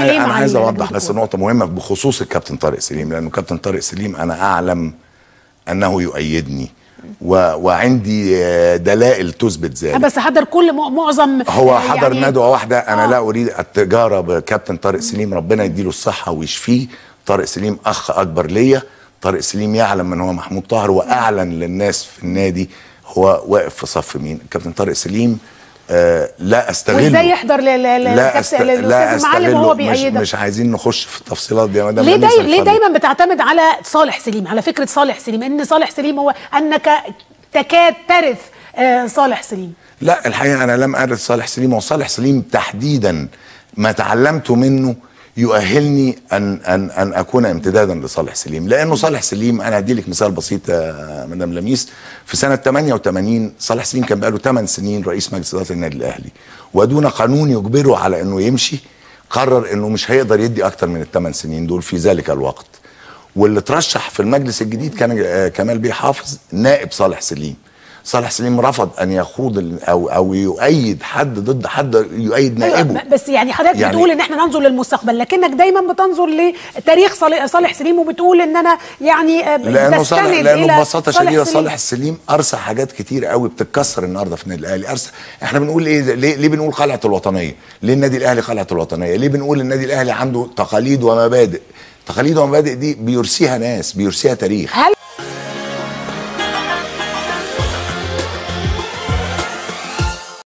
عايز ليه انا مع عايز ال- اوضح بس الكورة؟ نقطه مهمه بخصوص الكابتن طارق سليم لانه كابتن طارق سليم انا اعلم انه يؤيدني و... وعندي آه، دلائل تثبت ذلك بس حضر كل م- معظم هو آه، حضر يعني ندوه واحده انا آه. لا اريد التجاره بكابتن طارق سليم ربنا يديله الصحه ويشفيه طارق سليم اخ اكبر ليا طارق سليم يعلم من هو محمود طاهر واعلن للناس في النادي هو واقف في صف مين كابتن طارق سليم آه لا استغله وازاي يحضر ل- ل- ل- لا للكابتن- أست... لا للاستاذ المعلم استغله وهو مش, بيأيدك مش عايزين نخش في التفصيلات دي يا مدام ليه لميس داي... ليه اتفضل. دايما بتعتمد على صالح سليم على فكره صالح سليم ان صالح سليم هو انك تكاد ترث آه، صالح سليم لا الحقيقه انا لم ارث صالح سليم وصالح سليم تحديدا ما تعلمته منه يؤهلني ان ان ان اكون امتدادا لصالح سليم لانه صالح سليم انا هدي لك مثال بسيط يا مدام لميس في سنه 88 صالح سليم كان بقاله 8 سنين رئيس مجلس اداره النادي الاهلي ودون قانون يجبره على انه يمشي قرر انه مش هيقدر يدي اكتر من الثمان سنين دول في ذلك الوقت واللي ترشح في المجلس الجديد كان آه، كمال بيه حافظ نائب صالح سليم صالح سليم رفض ان يخوض ال- او او يؤيد حد ضد حد يؤيد نائبه أيوة، بس يعني حضرتك يعني- بتقول ان احنا ننظر للمستقبل لكنك دايما بتنظر لتاريخ صالح, صالح سليم وبتقول ان انا يعني آه، لانه صالح بستند لانه إلى ببساطه صالح شديده سليم. صالح السليم ارسى حاجات كتير قوي بتتكسر النهارده في النادي الاهلي ارسى احنا بنقول ايه ليه, ليه بنقول قلعه الوطنيه ليه النادي الاهلي قلعه الوطنيه ليه بنقول النادي الاهلي عنده تقاليد ومبادئ تقاليد ومبادئ دي بيرسيها ناس بيرسيها تاريخ هل